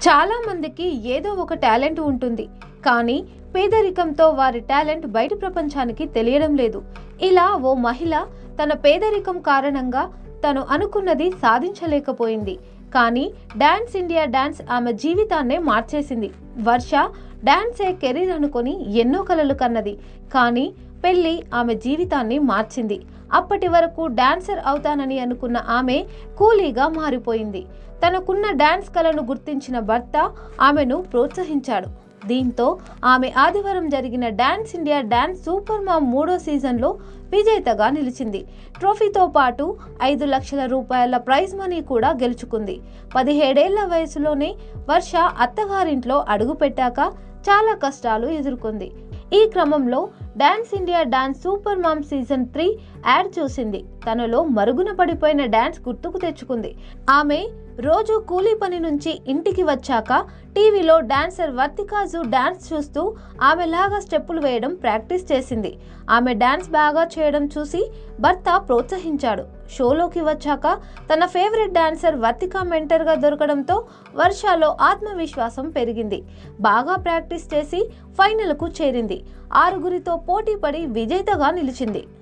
చాలా మందికి ఏదో ఒక టాలెంట్ ఉంటుంది కానీ పేదరికంతో వారి టాలెంట్ బయట ప్రపంచానికి తెలియడం లేదు ఇలా ఓ మహిళ తన పేదరికం కారణంగా తను అనుకున్నది సాధించలేకపోయింది కానీ డాన్స్ ఇండియా డాన్స్ ఆమె జీవితాన్నే మార్చేసింది వర్ష డాన్స్ ఏ కెరీర్ అనుకొని ఎన్నో కలలు కన్నది కానీ పెళ్లి ఆమె జీవితాన్ని మార్చింది అప్పటి వరకు డాన్సర్ అవుతానని అనుకున్న ఆమె కూలీగా మారిపోయింది తనకున్న డాన్స్ కళను గుర్తించిన భర్త ఆమెను ప్రోత్సహించాడు దీంతో ఆమె ఆదివారం జరిగిన Dance India Dance Super Mom మూడో సీజన్లో విజేతగా నిలిచింది ట్రోఫీతో పాటు ఐదు లక్షల రూపాయల ప్రైజ్ మనీ కూడా గెలుచుకుంది పదిహేడేళ్ల వయసులోనే వర్ష అత్తగారింట్లో అడుగుపెట్టాక చాలా కష్టాలు ఎదుర్కొంది ఈ క్రమంలో Dance India Dance Super Mom season three ad చూసింది తనలో మరుగున పడిపోయిన డాన్స్ గుర్తుకు తెచ్చుకుంది ఆమె రోజు కూలీ పని నుంచి ఇంటికి వచ్చాక టీవీలో డాన్సర్ వర్తికాజు డాన్స్ చూస్తూ ఆమెలాగా స్టెప్పులు వేయడం ప్రాక్టీస్ చేసింది ఆమె డాన్స్ బాగా చేయడం చూసి భర్త ప్రోత్సహించాడు షోలోకి వచ్చాక తన ఫేవరెట్ డాన్సర్ వర్తిక మెంటర్గా దొరకడంతో వర్షాలో ఆత్మవిశ్వాసం పెరిగింది బాగా ప్రాక్టీస్ చేసి ఫైనల్కు చేరింది ఆరుగురితో పోటీ పడి విజేతగా నిలిచింది